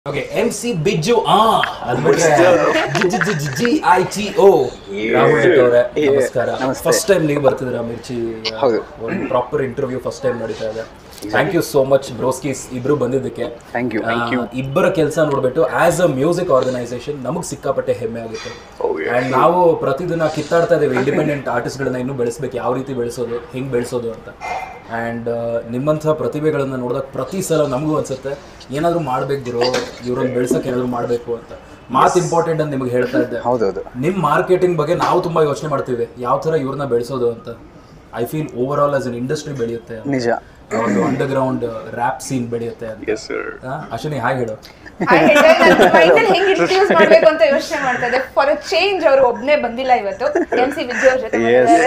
Okay M C Bijju ಆ ಅದ್ಬಿಟ್ರೆ ಜಿ ಐ ಟಿ ಓ ರಾಹುಲ್ ಶೆಟ್ಟಿ ಅವರೇ ನಮಸ್ಕಾರ ಫಸ್ಟ್ ಟೈಮ್ ನೀವು ಬರ್ತಿದ್ದೀರಾ ಮಿರ್ಚಿ ಹೌದು. ಒಂದು ಪ್ರಾಪರ್ ಇಂಟರ್ವ್ಯೂ ಫಸ್ಟ್ ಟೈಮ್ ನಡೀತಾ ಇದೆ ಥ್ಯಾಂಕ್ ಯು ಸೋ ಮಚ್ ಬ್ರೋಸ್ಕೀಸ್ ಇಬ್ರು ಬಂದಿದ್ದಕ್ಕೆ ಥ್ಯಾಂಕ್ ಯು ಆ, ಇಬ್ಬರ ಕೆಲಸ ನೋಡ್ಬಿಟ್ಟು ಆಸ್ ಅ ಮ್ಯೂಸಿಕ್ ಆರ್ಗನೈಸೇಷನ್ ನಮಗ್ ಸಿಕ್ಕಾಪಟ್ಟೆ ಹೆಮ್ಮೆ ಆಗುತ್ತೆ ಅಂಡ್ ನಾವು ಪ್ರತಿದಿನ ಕಿತ್ತಾಡ್ತಾ ಇದ್ದೇವೆ ಇಂಡಿಪೆಂಡೆಂಟ್ ಆರ್ಟಿಸ್ಟ್ಗಳನ್ನ ಇನ್ನೂ ಬೆಳೆಸ್ಬೇಕು ಯಾವ ರೀತಿ ಬೆಳೆಸೋದು ಹೆಂಗ್ ಬೆಳೆಸೋದು ಅಂತ ಅಂಡ್ ನಿಮ್ಮಂಥ ಪ್ರತಿಭೆಗಳನ್ನ ನೋಡಿದಾಗ ಪ್ರತಿ ಸಲ ನಮಗೂ ಅನ್ಸುತ್ತೆ ಏನಾದರೂ ಮಾಡ್ಬೇಕು ಗುರು ಇವ್ರನ್ನ ಬೆಳ್ಸಕ್ಕೆ ಏನಾದರೂ ಮಾಡಬೇಕು ಅಂತ ಮಾತು ಇಂಪಾರ್ಟೆಂಟ್ ಅಂತ ನಿಮ್ಗೆ ಹೇಳ್ತಾ ಇದ್ದೆ ಹೌದೌದು ನಿಮ್ ಮಾರ್ಕೆಟಿಂಗ್ ಬಗ್ಗೆ ನಾವು ತುಂಬಾ ಯೋಚನೆ ಮಾಡ್ತೀವಿ ಯಾವ ತರ ಇವ್ರನ್ನ ಬೆಳೆಸೋದು ಅಂತ I feel overall as an industry ಬೆಳೆಯುತ್ತೆ ನಿಜ ಒಂದು ಅಂಡರ್ ಗ್ರೌಂಡ್ ರ್ಯಾಪ್ ಸೀನ್ ಬೆಳೆಯುತ್ತೆ ಅಂತ ಎಸ್ ಸರ್ ಆ, ಅಶ್ವಿನಿ ಹಾಯ್ ಹೇಳು ಮೈಂಡಲ್ಲಿ ಹೆಂಗ್ ಇಂಟ್ರೊಡ್ಯೂಸ್ ಮಾಡ್ಬೇಕು ಅಂತ ಯೋಚನೆ ಮಾಡ್ತಾ ಇದ್ದೆ ಫಾರ್ ಅ ಚೇಂಜ್ ಅವರು ಒಬ್ನೇ ಬಂದಿಲ್ಲ ಇವತ್ತು ಎಂ ಸಿ ವಿಜಯ್ ಅವ್ರ ಜೊತೆ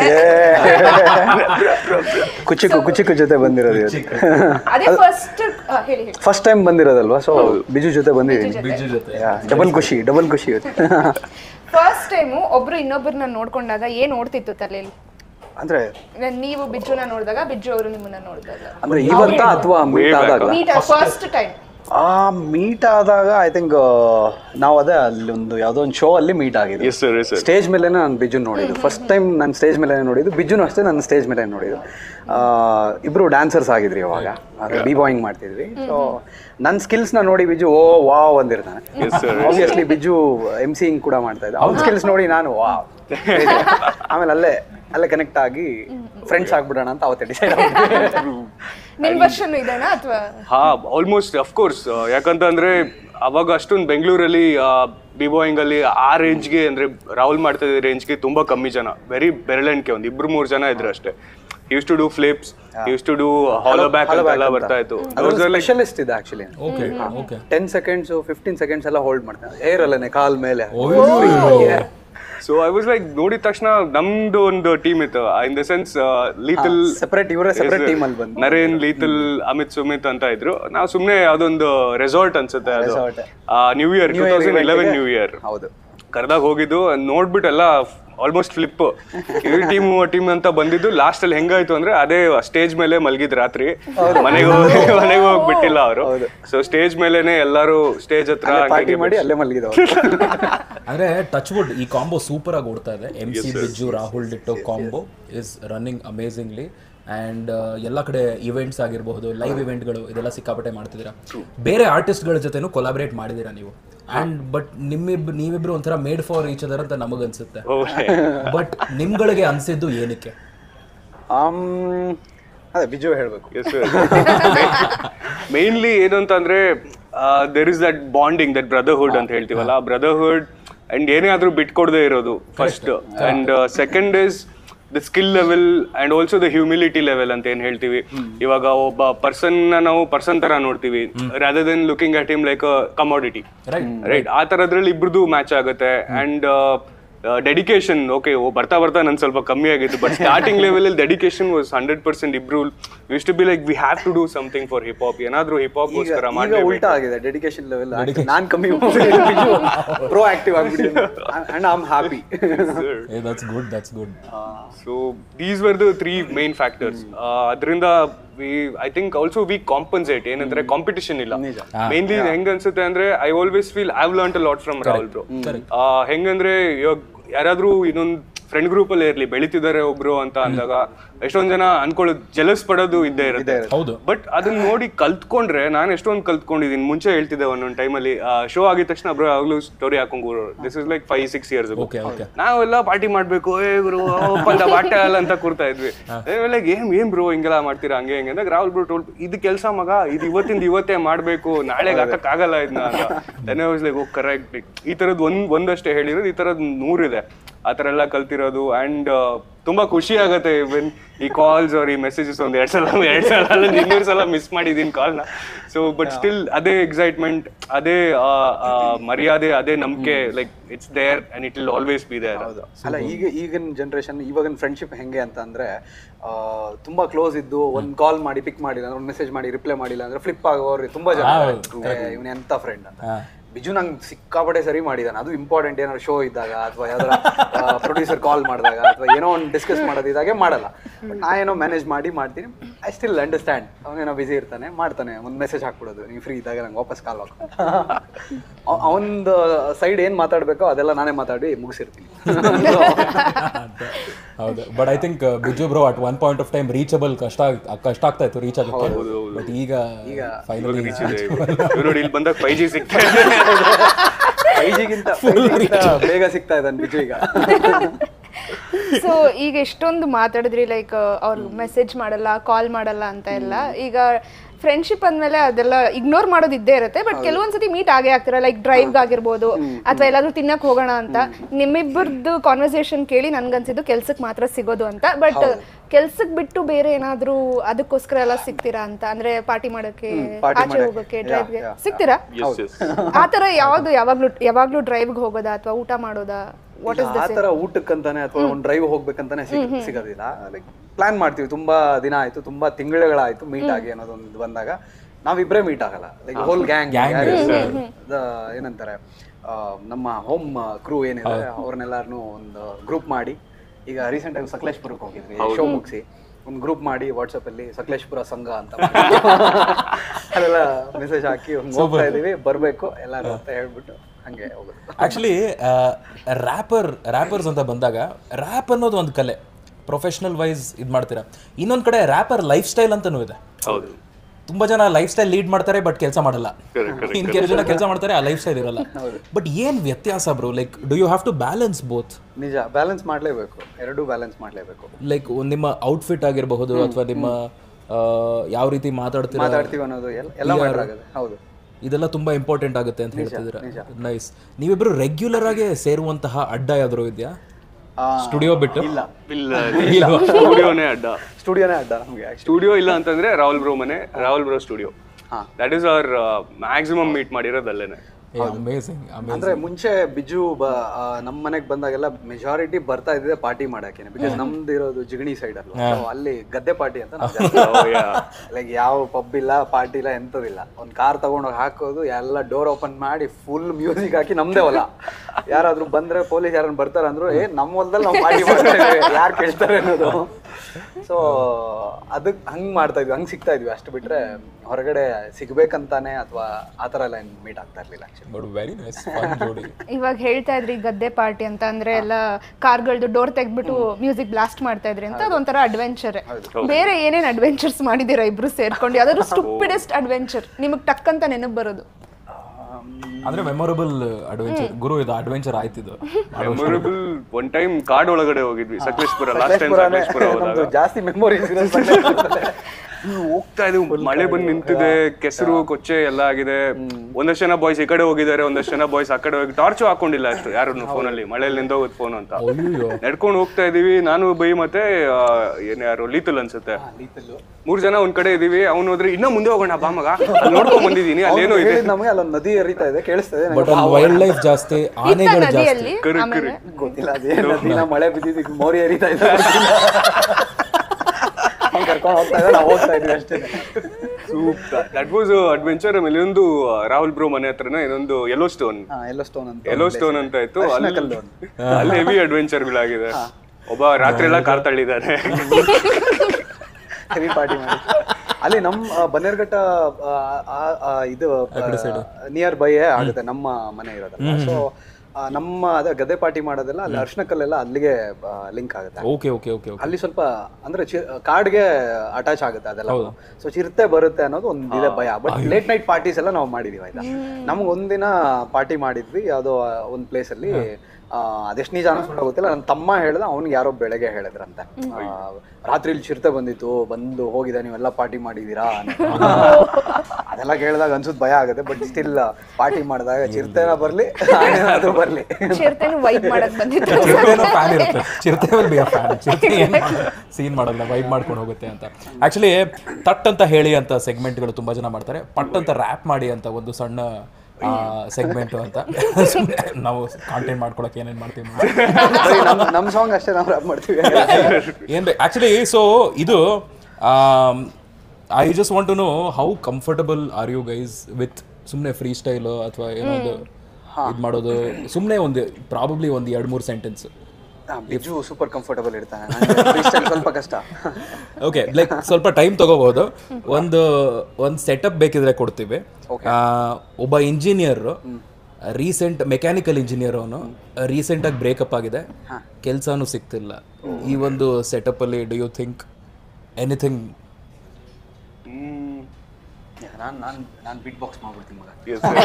ಬಂದಿದ್ದಾರೆ. ಕುಚಿಕು ಕುಚಿಕು ಜೊತೆ ಬಂದಿರೋದು ಇವತ್ತು ಅದೇ ಫಸ್ಟ್ ಹೇಳಿ ಹೇಳಿ ಫಸ್ಟ್ ಟೈಮ್ ಬಂದಿರೋದಲ್ವಾ ಸೊ ಬಿಜು ಜೊತೆ ಬಂದಿದ್ದೀನಿ ಬಿಜು ಜೊತೆ ಡಬಲ್ ಖುಷಿ ಡಬಲ್ ಖುಷಿ ಇವತ್ತು ಫಸ್ಟ್ ಟೈಮು ಒಬ್ರು ಇನ್ನೊಬ್ಬರನ್ನ ನೋಡ್ಕೊಂಡಾಗ ಏನ್ ಓಡ್ತಿತ್ತು ತಲೆಯಲ್ಲಿ ಅಂದ್ರೆ ನೀವು ಬಿಜ್ಜುನ ನೋಡಿದಾಗ ಬಿಜ್ಜು ಅವರು ನಿಮ್ಮನ್ನ ನೋಡಿದಾಗ ಅಂದ್ರೆ ಇವತ್ತ ಅಥವಾ ಮೀಟ್ ಆದಾಗ ಮೀಟ್ ಫಸ್ಟ್ ಟೈಮ್ ಆ ಮೀಟ್ ಆದಾಗ ಐ ಥಿಂಕ್ ನಾವು ಅದೇ ಅಲ್ಲಿ ಒಂದು ಯಾವುದೋ ಒಂದು ಶೋ ಅಲ್ಲಿ ಮೀಟ್ ಆಗಿದ್ದು yes sir yes sir stage ಮೇಲೆ ನಾನು ಬಿಜು ನೋಡಿದ್ದು ಫಸ್ಟ್ ಟೈಮ್ ನಾನು ಸ್ಟೇಜ್ ಮೇಲೆ ನೋಡಿದ್ದು ಬಿಜುನು ಅಷ್ಟೇ ನಾನು ಸ್ಟೇಜ್ ಮೇಲೆ ನೋಡಿದ್ದು ಆ, ಇಬ್ರು ಡ್ಯಾನ್ಸರ್ಸ್ ಆಗಿದ್ರಿ ಅವಾಗ ಬಿ ಬಾಯಿಂಗ್ ಮಾಡ್ತಿದ್ವಿ ಸೊ ನನ್ನ ಸ್ಕಿಲ್ಸ್ನ ನೋಡಿ ಬಿಜು ಓ ವಾವ್ ಅಂದಿರ್ತಾನೆ ಆಬ್ವಿಯಸ್ಲಿ ಬಿಜು ಎಮ್ ಸಿಂಗ್ ಕೂಡ ಮಾಡ್ತಾ ಇದ್ದ ಅವ್ನ ಸ್ಕಿಲ್ಸ್ ನೋಡಿ ನಾನು ವಾವ್ ಆಮೇಲೆ ಅಲ್ಲೇ ಅಲ್ಲೇ ಕನೆಕ್ಟ್ ಆಗಿ ಫ್ರೆಂಡ್ಸ್ ಆಗ್ಬಿಡೋಣ ಅಂತ ಅವತ್ತೇ ಡಿಸೈಡ್ ನಿಮ್ ವರ್ಷನು ಇದೆನಾ ಅಥವಾ ಹಾ ಆಲ್ಮೋಸ್ಟ್ ಅಫ್ಕೋರ್ಸ್ ಯಾಕಂತಂದ್ರೆ ಅವಾಗ ಅಷ್ಟೊಂದು ಬೆಂಗಳೂರಲ್ಲಿ ಬಿ ಬಾಯಿಂಗ್ ಅಲ್ಲಿ ಆ ರೇಂಜ್ಗೆ ಅಂದ್ರೆ ರಾಹುಲ್ ಮಾಡ್ತಾ ಇದ್ದ ರೇಂಜ್ಗೆ ತುಂಬಾ ಕಮ್ಮಿ ಜನ ವೆರಿ ಬೆರಳೆಣಿಕೆ ಒಂದ್ ಇಬ್ರು ಮೂರು ಜನ ಇದ್ರು ಅಷ್ಟೇ used to do flips used to do hollow back ಅಂತೆಲ್ಲ ಬರ್ತಾ ಇತ್ತು ಸ್ಪೆಷಲಿಸ್ಟ್ ಇದೆ actually okay okay ten seconds fifteen seconds ಎಲ್ಲ ಹೋಲ್ಡ್ ಮಾಡ್ತಾನೆ ಏರ್ ಅಲ್ಲೇ ಕಾಲ್ ಮೇಲೆ ಸೊ ಐ ವಾಸ್ ಲೈಕ್ ನೋಡಿದ ತಕ್ಷಣ ನಮ್ದು ಒಂದು ಟೀಮ್ ಇತ್ತು ಇನ್ ದ ಸೆನ್ಸ್ ಲೀತಲ್ ಸೆಪರೇಟ್ ಇವರೇ ಸೆಪರೇಟ್ ಟೀಮ್ ಅಲ್ಲಿ ಬಂದು ನರೇನ್ ಲೀತಲ್ ಅಮಿತ್ ಸುಮಿತ್ ಅಂತ ಇದ್ರು ನಾವು ಸುಮ್ನೆ ಅದೊಂದು ರೆಸಾರ್ಟ್ ಅನ್ಸುತ್ತೆ ಅದು Resort. New year two thousand eleven new year ಹೌದು ಕರ್ದಾಗ ಹೋಗಿದ್ದು ನೋಡ್ಬಿಟ್ಟು ಎಲ್ಲ ಆಲ್ಮೋಸ್ಟ್ ಫ್ಲಿಪ್ ಈ ಟೀಮ್ ಟೀಮ್ ಅಂತ ಬಂದಿದ್ದು ಲಾಸ್ಟ್ ಅಲ್ಲಿ ಹೆಂಗಾಯ್ತು ಅಂದ್ರೆ ಅದೇ ಸ್ಟೇಜ್ ಮೇಲೆ ಮಲಗಿದ್ ರಾತ್ರಿ ಮನೆಗೆ ಹೋಗಿ ಮನೆಗೆ ಹೋಗಿ ಬಿಟ್ಟಿಲ್ಲ ಅವರು ಸೊ ಸ್ಟೇಜ್ ಮೇಲೆನೆ ಎಲ್ಲಾರು ಸ್ಟೇಜ್ ಹತ್ರ ಪಾರ್ಟಿ ಮಾಡಿ ಅಲ್ಲೇ ಮಲಗಿದವ ಅಂದ್ರೆ ಟಚ್ ವುಡ್ ಈ ಕಾಂಬೋ ಸೂಪರ್ ಆಗಿ ಓಡ್ತಾ ಇದೆ M C Bijju Rahul ditto combo is running amazingly and ಎಲ್ಲ ಕಡೆ ಇವೆಂಟ್ಸ್ ಆಗಿರಬಹುದು ಲೈವ್ ಇವೆಂಟ್ಗಳು ಇದೆಲ್ಲ ಸಿಕ್ಕಾಪಟ್ಟೆ ಮಾಡ್ತಿದ್ದೀರಾ ಬೇರೆ ಆರ್ಟಿಸ್ಟ್ಗಳ ಜೊತೆನೂ ಕೊಲಾಬರೇಟ್ ಮಾಡಿದ್ದೀರಾ ನೀವು ಅಂಡ್ ಬಟ್ ನಿಮ್ಮಿಬ್ ನೀವಿಬ್ರು ಒಂಥರ ಮೇಡ್ ಫಾರ್ ಈಚ್ ಅದರ್ ಅಂತ ನಮಗನ್ಸುತ್ತೆ ಬಟ್ ನಿಮ್ಗಳಿಗೆ ಅನ್ಸಿದ್ದು ಏನಕ್ಕೆ ಅದೇ ಬಿಜು ಹೇಳ್ಬೇಕು ಮೇನ್ಲಿ ಏನು ಅಂತಂದ್ರೆ there is that bonding that brotherhood ಅಂತ ಹೇಳ್ತೀವಲ್ಲ ಆ ಬ್ರದರ್ಹುಡ್ ಅಂಡ್ ಏನೇ ಆದ್ರೂ ಬಿಟ್ಕೊಡದೆ ಇರೋದು first and second is the skill level and also the humility level ಅಂತ ಏನ್ ಹೇಳ್ತೀವಿ ಇವಾಗ ಒಬ್ಬ ಪರ್ಸನ್ ನಾವು ಪರ್ಸನ್ ತರ ನೋಡ್ತೀವಿ rather then looking at him like a commodity right ಆ ತರದ್ರಲ್ಲಿ ಇಬ್ರದ್ದು ಮ್ಯಾಚ್ ಆಗುತ್ತೆ ಅಂಡ್ ಡೆಡಿಕೇಶನ್ ಓಕೆ ಬರ್ತಾ ಬರ್ತಾ ನನ್ ಸ್ವಲ್ಪ ಕಮ್ಮಿ ಆಗಿತ್ತು ಬಟ್ ಸ್ಟಾರ್ಟಿಂಗ್ ಲೆವೆಲ್ ಅಲ್ಲಿ ಡೆಡಿಕೇಶನ್ ವಾಸ್ ಹಂಡ್ರೆಡ್ ಪರ್ಸೆಂಟ್ ಇಬ್ರು used to be like we have to do something for hip hop ಏನಾದ್ರೂ ಹಿಪ್ ಹಾಪ್ ಗೋಸ್ಕರ ಈಗ ಮಾಡಲೇಬೇಕು ಉಲ್ಟಾ ಆಗಿದೆ ಡೆಡಿಕೇಶನ್ ಲೆವೆಲ್ ನಾನ್ ಕಮ್ಮಿ ಪ್ರೋ ಆಕ್ಟಿವ್ ಆಗ್ಬಿಡಿ and I am happy that's good that's good so these were the three main factors ಅದರಿಂದ we I think also we compensate ಏನಂದ್ರೆ ಕಾಂಪಿಟಿಷನ್ ಇಲ್ಲ ಮೇನ್ಲಿ ಹೆಂಗ್ ಅನ್ಸುತ್ತೆ ಅಂದ್ರೆ I always feel I learn a lot from Rahul bro ಹೆಂಗಂದ್ರೆ ಇವಾಗ ಯಾರಾದ್ರೂ ಇನ್ನೊಂದ್ ಫ್ರೆಂಡ್ ಗ್ರೂಪ್ ಅಲ್ಲಿ ಇರ್ಲಿ ಬೆಳಿತಿದ್ದಾರೆ ಒಬ್ರು ಅಂತ ಅಂದಾಗ ಎಷ್ಟೊಂದ್ ಜನ ಅನ್ಕೊಳ್ಳೋದು ಜಲಸ್ ಪಡೋದು ಇದ್ದೇ ಇರುತ್ತೆ ಹೌದು ಬಟ್ ಅದನ್ನ ನೋಡಿ ಕಲ್ತ್ಕೊಂಡ್ರೆ ನಾನು ಎಷ್ಟೊಂದು ಕಲ್ತ್ಕೊಂಡಿದ್ದೀನಿ ಮುಂಚೆ ಹೇಳ್ತಿದ್ದೆ ಒಂದೊಂದು ಟೈಮಲ್ಲಿ ಶೋ ಆಗಿದ ತಕ್ಷಣ ಬ್ರೋ ಆಗ್ಲೂ ಸ್ಟೋರಿ ಹಾಕೊಂಡ್ this is like five six years okay okay ನಾವೆಲ್ಲ ಪಾರ್ಟಿ ಮಾಡ್ಬೇಕು ಏ ಗುರು ಒಪ್ಪಂದ ಬಾಟೆ ಅಲ್ಲ ಅಂತ ಕೂರ್ತಾ ಇದ್ವಿ ಲೈಕ್ ಏನ್ ಏನ್ ಬ್ರೋ ಹಿಂಗೆಲ್ಲ ಮಾಡ್ತೀರಾ ಹಂಗೆ ಹಿಂಗೆ ಅಂದಾಗ ರಾಹುಲ್ ಬ್ರೋ ಟೋಲ್ ಇದು ಕೆಲಸ ಮಗ ಇದು ಇವತ್ತಿಂದ ಇವತ್ತೇ ಮಾಡ್ಬೇಕು ನಾಳೆಗೆ ಹಾಕಕ್ ಆಗಲ್ಲ ಇದನ್ನ ಅಂತ ವಾಸ್ ಲೈಕ್ ಕರೆಕ್ಟ್ ಈ ತರದ್ ಒಂದ್ ಒಂದಷ್ಟೇ ಹೇಳಿರೋದು ಈ ತರದ್ ನೂರಿದೆ ಆ ತರ ಎಲ್ಲ ಕಲ್ತಿರೋದು ಅಂಡ್ ತುಂಬಾ ಖುಷಿ ಆಗತ್ತೆ ಇವನ್ ಈ ಕಾಲ್ಸ್ ಅವ್ರ ಈ ಮೆಸೇಜಸ್ ಒಂದ್ ಎರಡ್ ಸಲ ಎರಡ್ ಸಲ ಅಲ್ಲ ಇನ್ನೂರು ಸಲ ಮಿಸ್ ಮಾಡಿದೀನಿ ಕಾಲ್ನ ಸೊ ಬಟ್ ಸ್ಟಿಲ್ ಅದೇ ಎಕ್ಸೈಟ್ಮೆಂಟ್ ಅದೇ ಆ, ಆ, ಮರ್ಯಾದೆ ಅದೇ ನಂಬಿಕೆ like it's there and it will always be there ಅಲ್ಲ ಈಗ ಈಗಿನ ಜನರೇಷನ್ ಇವಾಗಿನ ಫ್ರೆಂಡ್ಶಿಪ್ ಹೆಂಗೆ ಅಂತ ಅಂದ್ರೆ ಆ, ತುಂಬಾ ಕ್ಲೋಸ್ ಇದ್ದು ಒಂದ್ ಕಾಲ್ ಮಾಡಿ ಪಿಕ್ ಮಾಡಿಲ್ಲ ಒಂದು ಮೆಸೇಜ್ ಮಾಡಿ ರಿಪ್ಲೈ ಮಾಡಿಲ್ಲ ಅಂದ್ರೆ ಫ್ಲಿಪ್ ಆಗೋರು ತುಂಬಾ ಜನ ಇವನ್ ಎಂತ ಫ್ರೆಂಡ್ ಅಂತ ಬಿಜು ನಂಗೆ ಸಿಕ್ಕಾಪಟ್ಟೆ ಸರಿ ಮಾಡಿದಾನೆ ಅದು ಇಂಪಾರ್ಟೆಂಟ್ ಏನಾದ್ರು ಶೋ ಇದ್ದಾಗ ಅಥವಾ ಯಾವ್ದಾರ ಪ್ರೊಡ್ಯೂಸರ್ ಕಾಲ್ ಮಾಡಿದಾಗ ಅಥವಾ ಏನೋ ಒಂದು ಡಿಸ್ಕಸ್ ಮಾಡೋದಿದ್ದಾಗೆ ಮಾಡಲ್ಲ ಬಟ್ ನಾ ಏನೋ ಮ್ಯಾನೇಜ್ ಮಾಡಿ ಮಾಡ್ತೀನಿ ಐ ಸ್ಟಿಲ್ ಅಂಡರ್ಸ್ಟ್ಯಾಂಡ್ ಅವನೇನೋ ಬಿಸಿ ಇರ್ತಾನೆ ಮಾಡ್ತಾನೆ ಒಂದು ಮೆಸೇಜ್ ಹಾಕ್ಬಿಡೋದು ನೀವು ಫ್ರೀ ಇದ್ದಾಗ ನಂಗೆ ವಾಪಸ್ ಕಾಲ್ ಹಾಕು ಅವನದು ಸೈಡ್ ಏನು ಮಾತಾಡಬೇಕೋ ಅದೆಲ್ಲ ನಾನೇ ಮಾತಾಡಿ ಮುಗಿಸಿರ್ತೀನಿ ಹೌದು but I think Biju bro at one point of time reachable ಕಷ್ಟ ಆಗ್- ಕಷ್ಟ ಆಗ್ತಾ ಇತ್ತು ರೀಚ್ ಆಗುತ್ತೆ ಬಟ್ ಈಗ ಫೈನಲಿ ಇವ್ರು ನೋಡಿ ಇಲ್ಲಿ ಬಂದಾಗ ಫೈವ್ ಜಿ ಸಿಗ್ತಾ ಇದೆ ಫೈವ್ ಜಿಗಿಂತ ಬೇಗ ಸಿಗ್ತಾ ಇದ್ದಾನೆ ಬಿಜು ಈಗ ಸೊ ಈಗ ಎಷ್ಟೊಂದು ಮಾತಾಡಿದ್ರಿ ಲೈಕ್ ಅವ್ರು ಮೆಸೇಜ್ ಮಾಡಲ್ಲ ಕಾಲ್ ಮಾಡಲ್ಲ ಅಂತ ಎಲ್ಲ ಈಗ ಫ್ರೆಂಡ್ಶಿಪ್ ಅಂದಮೇಲೆ ಅದೆಲ್ಲ ಇಗ್ನೋರ್ ಮಾಡೋದು ಇದ್ದೇ ಇರುತ್ತೆ ಬಟ್ ಕೆಲವೊಂದ್ಸತಿ ಮೀಟ್ ಆಗೇ ಆಗ್ತೀರ ಲೈಕ್ ಡ್ರೈವ್ ಆಗಿರ್ಬೋದು ಅಥವಾ ಎಲ್ಲಾದ್ರೂ ತಿನ್ನಕ್ ಹೋಗೋಣ ಅಂತ ನಿಮ್ಮಿಬ್ಬರದ್ದು ಕಾನ್ವರ್ಸೇಷನ್ ಕೇಳಿ ನನ್ಗನ್ಸಿದ್ದು ಕೆಲ್ಸಕ್ಕೆ ಮಾತ್ರ ಸಿಗೋದು ಅಂತ ಬಟ್ ಕೆಲ್ಸಕ್ ಬಿಟ್ಟು ಬೇರೆ ಏನಾದ್ರೂ ಅದಕ್ಕೋಸ್ಕರ ಎಲ್ಲ ಸಿಗ್ತೀರಾ ಅಂತ ಅಂದ್ರೆ ಪಾರ್ಟಿ ಮಾಡಕ್ಕೆ party ಆಚೆ ಮಾಡಕ್ಕೆ. ಹೋಗೋಕೆ Yeah, ಡ್ರೈವ್ಗೆ yeah, ಸಿಗ್ತೀರಾ ಎಸ್ ಎಸ್ ಆ ತರ ಯಾವ್ದು ಯಾವಾಗ್ಲೂ ಯಾವಾಗ್ಲೂ ಡ್ರೈವ್ಗೆ ಹೋಗೋದಾ ಅಥವಾ ಊಟ ಮಾಡೋದಾ ವಾಟ್ ಇಸ್ ಆ ಥರ ಊಟಕ್ಕಂತಾನೆ ಅಥವಾ ಒಂದು ಡ್ರೈವ್ ಹೋಗ್ಬೇಕಂತಾನೆ ಸಿಗ್ ಸಿಗೋದಿಲ್ಲ ಲೈಕ್ ಪ್ಲಾನ್ ಮಾಡ್ತೀವಿ ತುಂಬಾ ದಿನ ಆಯ್ತು ತುಂಬಾ ತಿಂಗಳುಗಳಾಯ್ತು ಮೀಟ್ ಆಗಿ ಅನ್ನೋದೊಂದು ಬಂದಾಗ ನಾವಿಬ್ರೇ ಮೀಟ್ ಆಗಲ್ಲ ಲೈಕ್ ಹೋಲ್ ಗ್ಯಾಂಗ್ ಏನಂತಾರೆ ಆ, ನಮ್ಮ ಹೋಮ್ ಕ್ರೂ ಏನಿದೆ ಅವ್ರನ್ನೆಲ್ಲಾರನು ಒಂದು ಗ್ರೂಪ್ ಮಾಡಿ ಈಗ ರೀಸೆಂಟ್ ಆಗಿ ಸಕಲೇಶ್ಪುರಕ್ಕೆ ಹೋಗಿದ್ವಿ ಶೋ ಮುಗಿಸಿ ಒಂದು ಗ್ರೂಪ್ ಮಾಡಿ ವಾಟ್ಸಪ್ ಅಲ್ಲಿ ಸಕಲೇಶ್ಪುರ ಸಂಘ ಅಂತ ಮಾಡಿ ಅದೆಲ್ಲ ಮೆಸೇಜ್ ಹಾಕಿ ಹಿಂಗ್ ಹೋಗ್ತಾ ಇದೀವಿ ಬರ್ಬೇಕು ಎಲ್ಲಾರು ಅಂತ ಹೇಳ್ಬಿಟ್ಟು ಹಂಗೆ ಹೋಗೋದು ಆಕ್ಚುಲಿ ರ್ಯಾಪರ್ ರ್ಯಾಪರ್ಸ್ ಅಂತ ಬಂದಾಗ ರ್ಯಾಪ್ ಅನ್ನೋದು ಒಂದು ಕಲೆ ಪ್ರೊಫೆಷನಲ್ ವೈಸ್ ಇದು ಮಾಡ್ತೀರಾ ಇನ್ನೊಂದು ಕಡೆ ರ್ಯಾಪರ್ ಲೈಫ್ ಸ್ಟೈಲ್ ಅಂತನೂ ಇದೆ ಹೌದು ತುಂಬಾ ಜನ ಲೈಫ್ ಸ್ಟೈಲ್ ಲೀಡ್ ಮಾಡ್ತಾರೆ ಬಟ್ ಕೆಲಸ ಮಾಡಲ್ಲ Correct, correct, ಇನ್ ಕೆಲವು ಜನ ಕೆಲಸ ಮಾಡ್ತಾರೆ ಆ ಲೈಫ್ ಸ್ಟೈಲ್ ಇರಲ್ಲ ಬಟ್ ಏನ್ ವ್ಯತ್ಯಾಸ bro like do you have to balance both ನಿಜ ಬ್ಯಾಲೆನ್ಸ್ ಮಾಡಲೇಬೇಕು ಎರಡೂ ಬ್ಯಾಲೆನ್ಸ್ ಮಾಡಲೇಬೇಕು ಲೈಕ್ ನಿಮ್ಮ ಔಟ್ಫಿಟ್ ಆಗಿರಬಹುದು ಅಥವಾ ನಿಮ್ಮ ಆ, ಯಾವ ರೀತಿ ಮಾತಾಡ್ತೀರಾ ಮಾತಾಡ್ತೀವಿ ಅನ್ನೋದು ಎಲ್ಲ ಎಲ್ಲ ಮ್ಯಾಟರ್ ಆಗುತ್ತೆ ಹೌದು ಇದೆಲ್ಲ ತುಂಬಾ ಇಂಪಾರ್ಟೆಂಟ್ ಆಗುತ್ತೆ ಅಂತ ಹೇಳ್ತಿದ್ದೀರಾ ನೈಸ್ ನೀವಿಬ್ರು ರೆಗ್ಯುಲರ್ ಆಗಿ ಸೇರುವಂತಹ ಅಡ್ಡ ಯಾವ್ದಾರು ಇದೆಯಾ ಆ, ಸ್ಟುಡಿಯೋ ಬಿಟ್ಟು ಇಲ್ಲ ಇಲ್ಲ ಸ್ಟುಡಿಯೋನೇ ಅಡ್ಡ ಸ್ಟುಡಿಯೋನೇ ಅಡ್ಡ ನಮಗೆ ಸ್ಟುಡಿಯೋ ಇಲ್ಲ ಅಂತಂದ್ರೆ ರಾಹುಲ್ ಬ್ರೋ ಮನೆ ರಾಹುಲ್ ಬ್ರೋ ಸ್ಟುಡಿಯೋ ಹಾ. That is our maximum meet ಮಾಡಿರೋದಲ್ಲೇನೆ ಅಮೇಸಿಂಗ್ ಅಂದ್ರೆ ಮುಂಚೆ ಬಿಜು ಬ ಆ, ನಮ್ ಮನೆಗ್ ಬಂದಾಗೆಲ್ಲ ಮೆಜಾರಿಟಿ ಬರ್ತಾ ಇದ್ದಿದೆ ಪಾರ್ಟಿ ಮಾಡಕ್ಕೆ ಬಿಕಾಸ್ ನಮ್ದು ಇರೋದು ಜಿಗಣಿ ಸೈಡ್ ಅಲ್ಲ So ಅಲ್ಲಿ ಗದ್ದೆ ಪಾರ್ಟಿ ಅಂತ ಲೈಕ್ ಯಾವ ಪಬ್ ಇಲ್ಲ ಪಾರ್ಟಿ ಇಲ್ಲ ಎಂತದಿಲ್ಲ ಒಂದ್ ಕಾರ್ ತಗೊಂಡೋಗಿ ಹಾಕೋದು ಎಲ್ಲ ಡೋರ್ ಓಪನ್ ಮಾಡಿ ಫುಲ್ ಮ್ಯೂಸಿಕ್ ಹಾಕಿ ನಮ್ದೇ ಹೊಲ ಯಾರಾದ್ರೂ ಬಂದ್ರೆ ಪೊಲೀಸ್ ಯಾರನ್ನ ಬರ್ತಾರ ಅಂದ್ರು ಏ ನಮ್ಮ ಹೊಲದಲ್ಲಿ ನಾವು ಪಾರ್ಟಿ ಮಾಡ್ತೇವೆ ಯಾರು ಕೇಳ್ತಾರೆ ಅನ್ನೋದು ಸೊ ಅದಕ್ ಹಂಗ್ ಮಾಡ್ತಾ ಇದ್ವಿ ಹಂಗ್ ಸಿಗ್ತಾ ಇದ್ವಿ ಅಷ್ಟು ಬಿಟ್ರೆ ಹೊರಗಡೆ ಸಿಗ್ಬೇಕಂತಾನೆ ಅಥವಾ ಆ ಥರ ಎಲ್ಲ ಮೀಟ್ ಆಗ್ತಾ ಇರ್ಲಿಲ್ಲ ಆಕ್ಚುಲಿ ಬಟ್ ವೆರಿ ನೈಸ್ ಜೋಡಿ ಇವಾಗ ಹೇಳ್ತಾ ಇದ್ರಿ ಗದ್ದೆ ಪಾರ್ಟಿ ಅಂತ ಅಂದ್ರೆ ಎಲ್ಲ ಕಾರ್ಗಳದ್ದು ಡೋರ್ ತೆಗ್ದ್ಬಿಟ್ಟು ಮ್ಯೂಸಿಕ್ ಬ್ಲಾಸ್ಟ್ ಮಾಡ್ತಾ ಇದ್ರಿ ಅಂತ ಅದೊಂಥರ ಅಡ್ವೆಂಚರ್ ಬೇರೆ ಏನೇನ್ ಅಡ್ವೆಂಚರ್ಸ್ ಮಾಡಿದೀರಾ ಇಬ್ರು ಸೇರ್ಕೊಂಡು ಯಾವ್ದಾದ್ರು ಸ್ಟುಪಿಡೆಸ್ಟ್ ಅಡ್ವೆಂಚರ್ ನಿಮಗ್ ಟಕ್ ಅಂತ ನೆನಪು ಬರೋದು ಅಂದ್ರೆ ಮೆಮೊರಬಲ್ ಅಡ್ವೆಂಚರ್ ಗುರು ಇದು ಅಡ್ವೆಂಚರ್ ಆಯ್ತಿದ್ದು ಮೆಮೊರಬಲ್ ಒನ್ ಟೈಮ್ ಕಾಡ್ ಒಳಗಡೆ ಹೋಗಿದ್ವಿ ಸಕಲೇಶ್ಪುರ ಲಾಸ್ಟ್ ಟೈಮ್ ಸಕಲೇಶ್ಪುರ ಹೋದಾಗ ನಮ್ದು ಜಾಸ್ತಿ ಮೆಮೊರೀಸ್ ಹ್ಮ್, ಹೋಗ್ತಾ ಇದೀವಿ ಮಳೆ ಬಂದು ನಿಂತಿದೆ ಕೆಸರು ಕೊಚ್ಚೆ ಎಲ್ಲ ಆಗಿದೆ ಒಂದಷ್ಟು ಜನ ಬಾಯ್ಸ್ ಈ ಕಡೆ ಹೋಗಿದ್ದಾರೆ ಒಂದಷ್ಟು ಜನ ಬಾಯ್ಸ್ ಆ ಕಡೆ ಹೋಗಿ ಟಾರ್ಚು ಹಾಕೊಂಡಿಲ್ಲ ಅಷ್ಟು ಯಾರು ಫೋನಲ್ಲಿ ಮಳೆಯಲ್ಲಿ ನಿಂದೋಗುತ್ತೆ ಫೋನ್ ಅಂತ ನಡ್ಕೊಂಡು ಹೋಗ್ತಾ ಇದೀವಿ ನಾನು ಬೈ ಮತ್ತೆ ಆ, ಏನ್ ಯಾರು ಲೀತಲ್ ಅನ್ಸುತ್ತೆ ಮೂರ್ ಜನ ಒಂದ್ ಕಡೆ ಇದೀವಿ ಅವ್ನು ಹೋದ್ರೆ ಇನ್ನ ಮುಂದೆ ಹೋಗೋಣ ಬಾ ಮಗ ಅಲ್ಲಿ ನೋಡ್ಕೊಂಡ್ ಬಂದಿದೀನಿ ಅಲ್ಲೇನೋ ಇದೆ ನಮಗೆ ಅಲ್ಲೊಂದು ನದಿ ಹರಿತಾ ಇದೆ ಕೇಳಿಸ್ತಾ ಇದೆ ಬಟ್ ಅಲ್ಲಿ ವೈಲ್ಡ್ ಲೈಫ್ ಜಾಸ್ತಿ ಇತ್ತ ಆನೆಗಳು ಜಾಸ್ತಿ ನದಿಯಲ್ಲಿ ಕರಿ ಆಮೇಲೆ ಕರಿ ಗೊತ್ತಿಲ್ಲ ಅದೇನು ನದಿನ ಮಳೆ ಬಿದ್ದಿದ್ದಕ್ಕೆ ಮೋರಿ ಹರಿತಾ ಇದೆ ಅವ್ನು ಕರ್ಕೊಂಡು ಹೋಗ್ತಾ ಇದ್ದ ನಾವು ಹೋಗ್ತಾ ಇದ್ವಿ ಅಷ್ಟೇ ಸೂಪರ್ ದಟ್ ವಾಸ್ ಅಡ್ವೆಂಚರ್ ಆಮೇಲೆ ಇನ್ನೊಂದು ಆ, ರಾಹುಲ್ ಬ್ರೋ ಮನೆ ಹತ್ರನ ಇನ್ನೊಂದು ಯೆಲ್ಲೋ ಸ್ಟೋನ್ ಹಾ ಎಲ್ಲೋ ಸ್ಟೋನ್ ಅಂತ ಯೆಲ್ಲೋ ಸ್ಟೋನ್ ಅಂತ ಇತ್ತು ಅಲ್ಲಿ ಕಲ್ಲು ಅಲ್ಲಿ ಹೆವಿ ಅಡ್ವೆಂಚರ್ಗಳಾಗಿದೆ ಒಬ್ಬ ರಾತ್ರಿ ಎಲ್ಲ ಕಾರ್ ತಳ್ಳಿದ್ದಾನೆ ಹೆವಿ ಪಾರ್ಟಿ ಮಾಡಿ ಅಲ್ಲಿ ನಮ್ಮ ಆ, ಬನ್ನೇರ್ಘಟ್ಟ ಆ, ಆ, ಆ, ಇದು ನಿಯರ್ ಬೈ ಆಗುತ್ತೆ ನಮ್ಮ ಮನೆ ಇರೋದಲ್ಲ ಸೊ ನಮ್ಮ ಅದೇ ಗದ್ದೆ ಪಾರ್ಟಿ ಮಾಡೋದೆಲ್ಲ ಅಲ್ಲಿ ಅರ್ಶನ ಕಲ್ಲೆಲ್ಲ ಅಲ್ಲಿಗೆ ಲಿಂಕ್ ಆಗುತ್ತೆ ಓಕೆ ಓಕೆ ಓಕೆ ಓಕೆ ಅಲ್ಲಿ ಸ್ವಲ್ಪ ಅಂದ್ರೆ ಚಿ- ಕಾಡ್ಗೆ ಅಟ್ಯಾಚ್ ಆಗುತ್ತೆ ಅದೆಲ್ಲ ಸೊ ಚಿರತೆ ಬರುತ್ತೆ ಅನ್ನೋದು ಒಂದು ಇದೆ ಭಯ ಬಟ್ ಲೇಟ್ ನೈಟ್ ಪಾರ್ಟೀಸ್ ಎಲ್ಲ ನಾವು ಮಾಡಿದೀವಿ ಆಯ್ತಾ ನಮ್ಗೆ ಒಂದಿನ ಪಾರ್ಟಿ ಮಾಡಿದ್ವಿ ಯಾವುದೋ ಒಂದು ಪ್ಲೇಸ್ ಅಲ್ಲಿ ಆ, ಅದೆಷ್ಟು ನಿಜ ಅನ್ಸ್ಬಿಟ್ಟು ಗೊತ್ತಿಲ್ಲ ನನ್ನ ತಮ್ಮ ಹೇಳ್ದ ಅವ್ನಿಗೆ ಯಾರೋ ಬೆಳಗ್ಗೆ ಹೇಳಿದ್ರಂತೆ ಆ, ರಾತ್ರಿ ಇಲ್ಲಿ ಚಿರತೆ ಬಂದಿತ್ತು ಬಂದು ಹೋಗಿದೆ ನೀವೆಲ್ಲ ಪಾರ್ಟಿ ಮಾಡಿದೀರಾ ಅಂತ. ಅದೆಲ್ಲ ಕೇಳಿದಾಗ ಅನ್ಸುತ್ತೆ ಭಯ ಆಗುತ್ತೆ ಬಟ್ ಸ್ಟಿಲ್ ಪಾರ್ಟಿ ಮಾಡಿದಾಗ ಚಿರತೆನ ಬರ್ಲಿ ಅದು ಬರ್ಲಿ ಚಿರತೆನು ವೈಟ್ ಮಾಡಕ್ ಬಂದಿದ್ರು ಚಿರತೆನೂ ಫ್ಯಾನ್ ಇರುತ್ತೆ ಚಿರತೆ ವಿಲ್ ಬಿ ಅ ಫ್ಯಾನ್ ಚಿರತೆ ಏನು ಸೀನ್ ಮಾಡಲ್ಲ ವೈಬ್ ಮಾಡ್ಕೊಂಡು ಹೋಗುತ್ತೆ ಅಂತ ಆಕ್ಚುಲಿ ತಟ್ ಅಂತ ಹೇಳಿ ಅಂತ ಸೆಗ್ಮೆಂಟ್ಗಳು ತುಂಬಾ ಜನ ಮಾಡ್ತಾರೆ ಪಟ್ ಅಂತ ರ್ಯಾಪ್ ಮಾಡಿ ಅಂತ ಒಂದು ಸಣ್ಣ ಸೆಗ್ಮೆಂಟ್ ಅಂತ ಸುಮ್ನೆ ನಾವು ಕಾಂಟೆಂಟ್ ಮಾಡ್ಕೊಳಕ್ಕೆ ಏನೇನ್ ಮಾಡ್ತೀವಿ ನೋಡಿ. ಬರೀ ನಮ್ ನಮ್ ಸಾಂಗ್ ಅಷ್ಟೇ ನಾವು ರ್ಯಾಪ್ ಮಾಡ್ತೀವಿ ಏನ್ ಆಕ್ಚುಲಿ ಸೊ ಇದು I just want to know how comfortable are you guys with ಸುಮ್ಮನೆ ಫ್ರೀ ಸ್ಟೈಲ್ ಅಥವಾ ಏನೋ ಒಂದು ಇದು ಮಾಡೋದು ಸುಮ್ಮನೆ ಒಂದು ಪ್ರಾಬಬ್ಲಿ ಒಂದು ಎರಡು ಮೂರು ಸೆಂಟೆನ್ಸ್ ಬಿಜು ಸೂಪರ್ ಕಂಫರ್ಟಬಲ್ ಇರ್ತಾನೆ ನಂಗೆ freestyle ಸ್ವಲ್ಪ ಕಷ್ಟ ಓಕೆ ಲೈಕ್ ಸ್ವಲ್ಪ ಟೈಮ್ ತಗೋಬಹುದು ಒಂದು ಒಂದು ಸೆಟಪ್ ಬೇಕಿದ್ರೆ ಕೊಡ್ತೀವಿ ಆ, ಒಬ್ಬ ಇಂಜಿನಿಯರ್ ರೀಸೆಂಟ್ ಮೆಕ್ಯಾನಿಕಲ್ ಇಂಜಿನಿಯರ್ ಅವನು ರೀಸೆಂಟ್ ಆಗಿ ಬ್ರೇಕಪ್ ಆಗಿದೆ ಕೆಲಸನೂ ಸಿಗ್ತಿಲ್ಲ ಈ ಒಂದು ಸೆಟಪ್ ಅಲ್ಲಿ ಡು ಯು ಥಿಂಕ್ ಎನಿಥಿಂಗ್ ನಾನು ನಾನು ನಾನು ಬಿಗ್ ಬಾಕ್ಸ್ ಮಾಡ್ಬಿಡ್ತೀನಿ ಮಗ Yes, sir.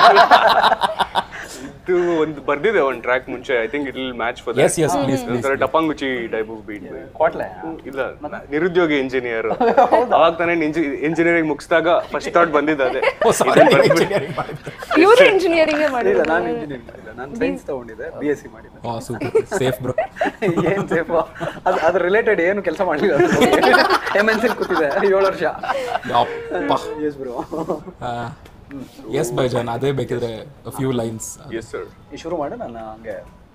ಇದು ಒಂದು ಬರ್ದಿದೆ ಒಂದು ಟ್ರ್ಯಾಕ್ ಮುಂಚೆ I think it will match for Yes, yes, please, ಒಂಥರ ಡಪಾಂಗುಚಿ ಟೈಪ್ ಆಫ್ ಬೀಟ್ ಕ್ವಾಟ್ಲೆ ಇಲ್ಲ ನ- ನಿರುದ್ಯೋಗಿ ಇಂಜಿನಿಯರ್ ಅವಾಗ ತಾನೇ ಇಂಜಿನಿಯರಿಂಗ್ ಮುಗಿಸಿದಾಗ ಫಸ್ಟ್ ಥಾಟ್ ಬಂದಿದ್ದು ಅದೇ ಇದನ್ನ ಬರ್ದ್ಬಿಟ್ಟು- ಇವರು ಇಂಜಿನಿಯರಿಂಗ್ ಇಲ್ಲ ಮಾಡಿದ್ರು ನಾನು ಇಂಜಿನಿಯರಿಂಗ್ ಮಾಡಿಲ್ಲ ನಾನು ಸೈನ್ಸ್ ತಗೊಂಡಿದ್ದೆ ಬಿ ಎಸ್ ಸಿ ಮಾಡಿದ್ದೆ ಸೂಪರ್ ಸೇಫ್ ಬ್ರೋ ಏನ್ ಸೇಫ್ ಅದು ಅದ್ರ ರಿಲೇಟೆಡ್ ಏನು ಕೆಲಸ ಮಾಡಲಿಲ್ಲ ಎಮ್ ಎನ್ ಸಿ ಕೂತಿದೆ ಏಳು ವರ್ಷ ಅಪ್ಪ ಎಸ್ ಬ್ರೋ ಎಸ್ ಬೈಜಾನ್ ಅದೇ ಬೇಕಿದ್ರೆ ಫ್ಯೂ ಲೈನ್ಸ್ Yes, sir. ಶುರು ಮಾಡು ನಾನು ಹಂಗೆ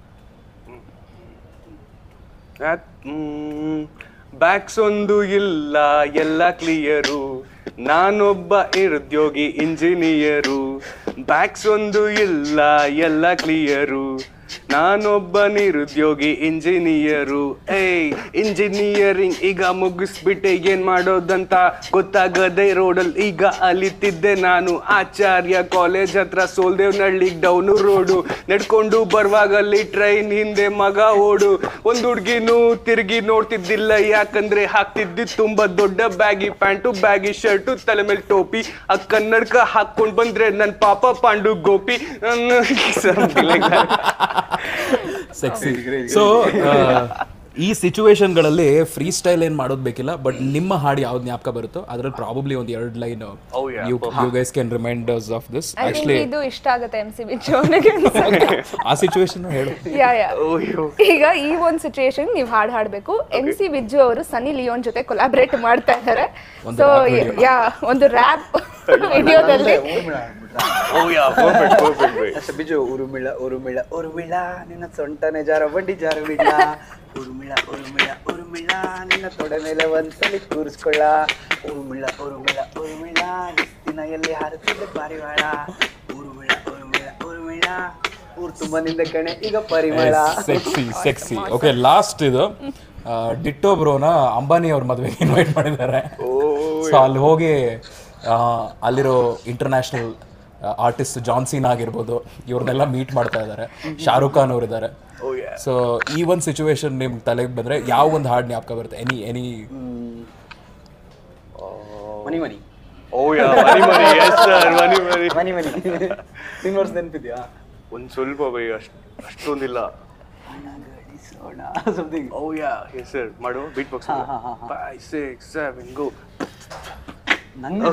ಬ್ಯಾಕ್ಸ್ ಒಂದು ಇಲ್ಲ ಎಲ್ಲ ಕ್ಲಿಯರು ನಾನೊಬ್ಬ ನಿರುದ್ಯೋಗಿ ಇಂಜಿನಿಯರು ಬ್ಯಾಕ್ಸ್ ಒಂದು ಇಲ್ಲ ಎಲ್ಲ ಕ್ಲಿಯರು ನಾನೊಬ್ಬ ನಿರುದ್ಯೋಗಿ ಇಂಜಿನಿಯರು ಏಯ್ ಇಂಜಿನಿಯರಿಂಗ್ ಈಗ ಮುಗಿಸ್ಬಿಟ್ಟೆ ಏನ್ ಮಾಡೋದಂತ ಗೊತ್ತಾಗದೆ ರೋಡಲ್ಲಿ ಈಗ ಅಲಿತಿದ್ದೆ ನಾನು ಆಚಾರ್ಯ ಕಾಲೇಜ್ ಹತ್ರ ಸೋಲ್ದೇವ್ನಳ್ಳಿಗ್ ಡೌನು ರೋಡು ನಡ್ಕೊಂಡು ಬರುವಾಗಲ್ಲಿ ಟ್ರೈನ್ ಹಿಂದೆ ಮಗ ಓಡು ಒಂದ್ ಹುಡ್ಗಿನೂ ತಿರುಗಿ ನೋಡ್ತಿದ್ದಿಲ್ಲ ಯಾಕಂದ್ರೆ ಹಾಕ್ತಿದ್ದಿ ತುಂಬಾ ದೊಡ್ಡ ಬ್ಯಾಗಿ ಪ್ಯಾಂಟು ಬ್ಯಾಗಿ ಶರ್ಟು ತಲೆ ಮೇಲೆ ಟೋಪಿ ಆ ಕನ್ನಡಕ ಹಾಕೊಂಡ್ ಬಂದ್ರೆ ನನ್ Papa Pandu Gopi Something like that. Sexy so ಈ ಸಿಚುವೇಶನ್ಗಳಲ್ಲಿ ಫ್ರೀ ಸ್ಟೈಲ್ ಏನ್ ಮಾಡೋದ್ ಬೇಕಿಲ್ಲ ಬಟ್ ನಿಮ್ಮ ಹಾಡು ಯಾವ್ದು ಜ್ಞಾಪಕ ಬರುತ್ತೋ ಅದ್ರಲ್ಲಿ ಪ್ರಾಬಬ್ಲಿ ಒಂದು ಎರಡು line yeah, you you guys can reminders of this I think actually ಇದು ಇಷ್ಟ ಆಗುತ್ತೆ ಎಂ ಸಿ ಬಿಚ್ಚು ಅವನಿಗೆ ಆ ಸಿಚುವೇಶನ್ ಹೇಳು ಯಾ ಯಾ ಅಯ್ಯೋ ಈಗ ಈ ಒಂದು ಸಿಚುಯೇಷನ್ ನೀವು ಹಾಡು ಹಾಡಬೇಕು ಎಂ ಸಿ ಬಿಜ್ಜು ಅವರು ಸನಿ ಲಿಯೋನ್ ಜೊತೆ ಕೊಲಾಬ್ರೇಟ್ ಮಾಡ್ತಾ ಇದ್ದಾರೆ ಸೊ ಯಾ ಒಂದು ರ್ಯಾಪ್ ವಿಡಿಯೋದಲ್ಲಿ oh yeah perfect perfect bye ಅಷ್ಟೇ ಬಿಜು ಉರುಮಿಳ ಉರುಮಿಳ ಉರುಮಿಳ ನಿನ್ನ ಸೊಂಟನೆ ಜಾರ ಬಂಡಿ ಜಾರ ಬಿಡ್ಲ ಉರುಮಿಳ ಉರುಮಿಳ ಉರುಮಿಳ ನಿನ್ನ ತೊಡೆ ಮೇಲೆ ಒಂದ್ಸಲಿ ಕೂರಿಸ್ಕೊಳ್ಳ ಉರುಮಿಳ ಉರುಮಿಳ ಉರುಮಿಳ ನಿಸ್ತಿನ ಎಲ್ಲಿ ಹಾರುತ್ತಿದ್ದ ಪಾರಿವಾಳ ಉರುಮಿಳ ಉರುಮಿಳ ಉರುಮಿಳ ಊರ್ ತುಂಬ ನಿಂದ ಕಣೆ ಈಗ ಪರಿಮಳ ಸೆಕ್ಸಿ ಸೆಕ್ಸಿ ಓಕೆ ಲಾಸ್ಟ್ ಇದು ಡಿಟ್ಟೋ ಬ್ರೋನ ಅಂಬಾನಿ ಅವ್ರ ಮದುವೆಗೆ ಇನ್ವೈಟ್ ಮಾಡಿದ್ದಾರೆ ಸೊ ಅಲ್ಲಿ ಹೋಗಿ ಆ, ಅಲ್ಲಿರೋ ಇಂಟರ್ನ್ಯಾಷನಲ್ ಆರ್ಟಿಸ್ಟ್ ಜಾನ್ಸಿನ್ ಆಗಿರ್ಬೋದು ಇವ್ರನ್ನೆಲ್ಲ ಮೀಟ್ ಮಾಡ್ತಾ ಇದ್ದಾರೆ ಶಾರುಖ್ ಖಾನ್ ಅವ್ರು ಇದ್ದಾರೆ ಸೊ ಈ ಒಂದು ಸಿಚುವೇಶನ್ ನಿಮ್ ತಲೆಗೆ ಬಂದ್ರೆ ಯಾವ ಒಂದು ಹಾಡು ಜ್ಞಾಪಕ ಬರುತ್ತೆ any any money money oh yeah money money yes sir money money money money ನಿನ್ ವರ್ಷ ನೆನಪಿದ್ಯಾ ಒಂದ್ ಸ್ವಲ್ಪ ಬೈ ಅಷ್ಟ್ ಅಷ್ಟೊಂದಿಲ್ಲ something oh yeah yes sir ಮಾಡು beatbox five six seven go ನಂಗೆ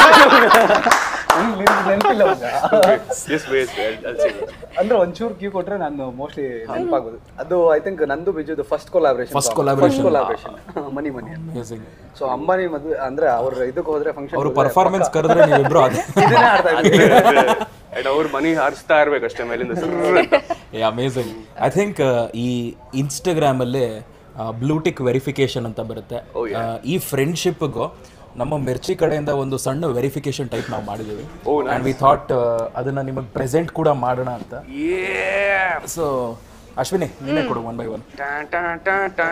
ನೆನಪಿಲ್ಲ ಮಗ ಎಸ್ ಬೇಸ್ ಅಲ್ಸಿ ಅಂದ್ರೆ ಒಂಚೂರು ಕ್ಯೂ ಕೊಟ್ರೆ ನಾನು ಮೋಸ್ಟ್ಲಿ ನೆನಪಾಗೋದು ಅದು ಐ ಥಿಂಕ್ ನಂದು ಬಿಜುದು first collaboration First collaboration. Collaboration money money amazing so Ambani ಮದುವೆ ಅಂದ್ರೆ ಅವ್ರ ಇದಕ್ಕೆ ಹೋದ್ರೆ ಫಂಕ್ಷನ್ ಅವ್ರ ಪರ್ಫಾರ್ಮೆನ್ಸ್ ಕರೆದ್ರೆ ನೀವಿಬ್ರು ಅದೇ ಇದನ್ನೇ ಆಡ್ತಾ ಇದ್ವಿ ಅಂಡ್ ಅವ್ರ ಮನಿ ಹಾರಿಸ್ತಾ ಇರ್ಬೇಕಷ್ಟೇ ಮೇಲಿಂದ ಸರ್ರ್ ಅಂತ. ಅಮೇಝಿಂಗ್ ಐ ಥಿಂಕ್ ಈ ಇನ್ಸ್ಟಾಗ್ರಾಮ್ ಅಲ್ಲಿ ಬ್ಲೂಟಿಕ್ ವೆರಿಫಿಕೇಶನ್ ಅಂತ ಬರುತ್ತೆ ಆ, ಈ ಫ್ರೆಂಡ್ಶಿಪ್ಗೂ ನಮ್ಮ ಮಿರ್ಚಿ ಕಡೆಯಿಂದ ಒಂದು ಸಣ್ಣ ವೆರಿಫಿಕೇಶನ್ ಟೈಪ್ ನಾವು ಮಾಡಿದ್ದೀವಿ ಅಂಡ್ ವಿ ಥಾಟ್ ಅದನ್ನ ನಿಮಗೆ ಪ್ರೆಸೆಂಟ್ ಕೂಡ ಮಾಡೋಣ ಅಂತ Yeah. ಸೊ ಅಶ್ವಿನಿ ನೀನೇ ಕೊಡು ಒನ್ ಬೈ ಒನ್ ಟಾ ಟಾ ಟಾ ಟಾ.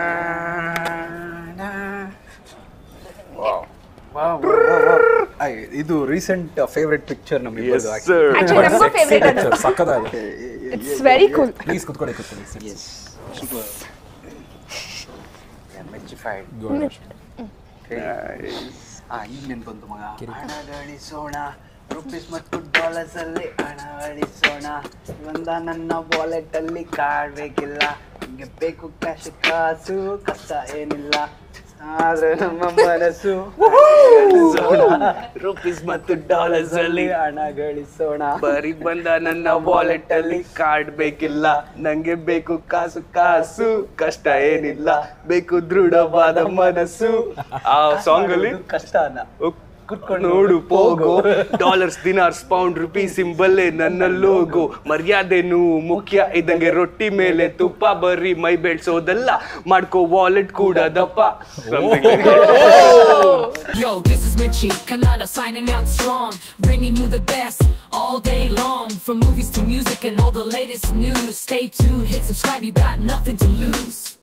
ಇದು ರೀಸೆಂಟ್ ಫೇವ್ರೆಟ್ ಪಿಕ್ಚರ್ Yes, ನಮಗೆ sir. ಆಕ್ಚುಲಿ ನಮಗೂ ಫೇವ್ರೇಟ್ ಅದು ಸಕ್ಕದಾಗಿದೆ ಇಟ್ಸ್ ವೆರಿ ಕೂಲ್ ಪ್ಲೀಸ್ ಕುತ್ಕೊಳ್ಳಿ ಕುತ್ಕೊಳ್ಳಿ ಮೆಚ್ಚಿಫೈಡ್ ಆ ಈಗ ನೆನ್ಪು ಬಂತು ಮಗ ಹಣ ಗಳಿಸೋಣ ರುಪೀಸ್ ಮತ್ತು ಡಾಲರ್ಸ್ ಅಲ್ಲಿ ಹಣ ಗಳಿಸೋಣ ಒಂದ ನನ್ನ ವಾಲೆಟ್ ಅಲ್ಲಿ ಕಾಡ್ಬೇಕಿಲ್ಲ ಹಿಂಗೆ ಬೇಕು ಕ್ಯಾಶ್ ಕಾಸು ಕಷ್ಟ ಏನಿಲ್ಲ ಆದ್ರೆ ನಮ್ಮ ಮನಸ್ಸು ರುಪೀಸ್ ಮತ್ತು ಡಾಲರ್ಸ್ ಅಲ್ಲಿ ಹಣ ಗಳಿಸೋಣ ಬರೀ ಬಂದ ನನ್ನ ವಾಲೆಟ್ ಅಲ್ಲಿ ಕಾರ್ಡ್ ಬೇಕಿಲ್ಲ ನಂಗೆ ಬೇಕು ಕಾಸು ಕಾಸು ಕಷ್ಟ ಏನಿಲ್ಲ ಬೇಕು ದೃಢವಾದ ಮನಸ್ಸು ಆ ಸಾಂಗ್ ಅಲ್ಲಿ ಇದು ಕಷ್ಟ ಅನ್ನ ನೋಡು ಪೋಗೋ ಡಾಲರ್ಸ್ ದಿನಾರ್ಸ್ ಪೌಂಡ್ ರುಪೀಸ್ ಸಿಂಬಲ್ಲೇ ನನ್ನ ಲೋಗೋ ಮರ್ಯಾದೆನು ಮುಖ್ಯ ಇದ್ದಂಗೆ ರೊಟ್ಟಿ ಮೇಲೆ ತುಪ್ಪ ಬರೀ ಮೈ ಬೆಳ್ಸೋದಲ್ಲ ಮಾಡ್ಕೋ ವಾಲೆಟ್ ಕೂಡ ದಪ್ಪ Something like that. Yo, this is Mitchie, Canada signing out strong, bringing you the best all day long. From movies to music and all the latest news. Stay tuned, hit subscribe, you got nothing to lose.